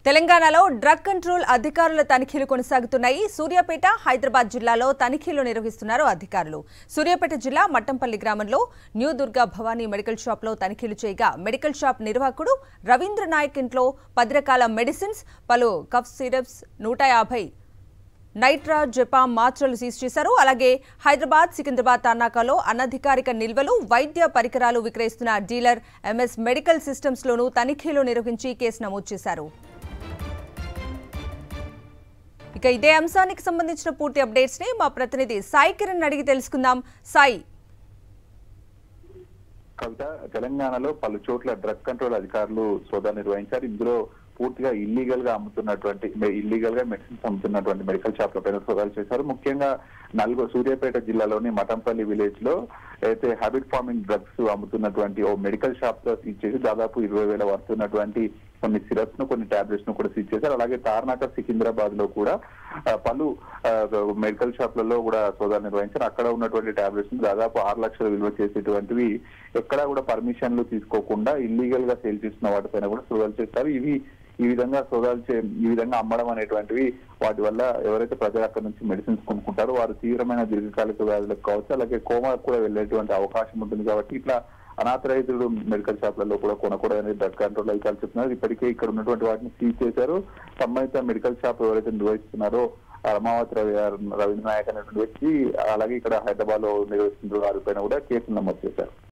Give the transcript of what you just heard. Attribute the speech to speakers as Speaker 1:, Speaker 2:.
Speaker 1: తెలంగాణలో drug control అధికారుల తనిఖీలు కొనసాగుతున్నాయి సూర్యాపేట హైదరాబాద్ జిల్లాలో తనిఖీలు నిర్వహిస్తున్నారు అధికారులు సూర్యాపేట జిల్లా మట్టంపల్లి గ్రామంలో న్యూ దుర్గా భవానీ మెడికల్ షాప్లో తనిఖీలు చేయగా మెడికల్ షాప్ నిర్వాహకుడు రవీంద్ర నాయక్ ఇంట్లో పది రకాల మెడిసిన్స్ పలు కఫ్ సిరప్స్ నూట యాభై నైట్రా జపాం మాత్రలు సీజ్ చేశారు అలాగే హైదరాబాద్ సికింద్రాబాద్ తార్నాకాలో అనధికారిక నిల్వలు వైద్య పరికరాలు విక్రయిస్తున్న డీలర్ ఎంఎస్ మెడికల్ సిస్టమ్స్ లోనూ తనిఖీలు నిర్వహించి కేసు నమోదు చేశారు ఇక ఇదే అంశానికి సంబంధించిన పూర్తి అప్డేట్స్ ని మా ప్రతినిధి సాయి కిరణ్ అడిగి తెలుసుకుందాం సాయి
Speaker 2: కవిత తెలంగాణలో పలు చోట్ల డ్రగ్ కంట్రోల్ అధికారులు సోదా నిర్వహించారు ఇందులో పూర్తిగా ఇల్లీగల్ గా అమ్ముతున్నటువంటి ఇల్లీగల్ గా మెడిసిన్స్ అమ్ముతున్నటువంటి మెడికల్ షాప్ పైన సోదాలు చేశారు ముఖ్యంగా నల్గొ సూర్యాపేట జిల్లాలోని మఠంపల్లి విలేజ్ లో అయితే హ్యాబిట్ ఫార్మింగ్ డ్రగ్స్ అమ్ముతున్నటువంటి ఓ మెడికల్ షాప్ లో సీజ్ చేసి దాదాపు ఇరవై వేల వస్తున్నటువంటి కొన్ని సిరప్స్ ను కొన్ని టాబ్లెట్స్ ను కూడా సీజ్ చేశారు అలాగే తార్నాక సికింద్రాబాద్ లో కూడా ఆ, పలు ఆ, మెడికల్ షాప్లలో కూడా సోదాలు నిర్వహించారు అక్కడ ఉన్నటువంటి టాబ్లెట్స్ ను దాదాపు ఆరు లక్షల విలువ చేసేటువంటివి ఎక్కడా కూడా పర్మిషన్లు తీసుకోకుండా ఇల్లీగల్ గా సేల్ చేస్తున్న వాటిపైన కూడా సోదాలు చేస్తారు ఇవి ఈ విధంగా సోదాలు చే ఈ విధంగా అమ్మడం అనేటువంటివి వాటి వల్ల ఎవరైతే ప్రజలు అక్కడ నుంచి మెడిసిన్స్ కొనుక్కుంటారో వారు తీవ్రమైన దీర్ఘకాలిక వ్యాధులకు కావచ్చు అలాగే కోమాకు కూడా వెళ్ళేటువంటి అవకాశం ఉంటుంది కాబట్టి ఇట్లా అనాథరైతుడు మెడికల్ షాప్లలో కూడా కొనకూడదని డ్రగ్ కంట్రోల్ అధికారులు చెప్తున్నారు ఇప్పటికే ఇక్కడ ఉన్నటువంటి వాటిని సీజ్ చేశారు సంబంధిత మెడికల్ షాప్ ఎవరైతే నిర్వహిస్తున్నారో రమావతి రవి రవీంద్ర నాయక్ అనేటువంటి వ్యక్తి అలాగే ఇక్కడ హైదరాబాద్ లో నిర్వహిస్తున్న వారిపైన కూడా కేసులు నమోదు చేశారు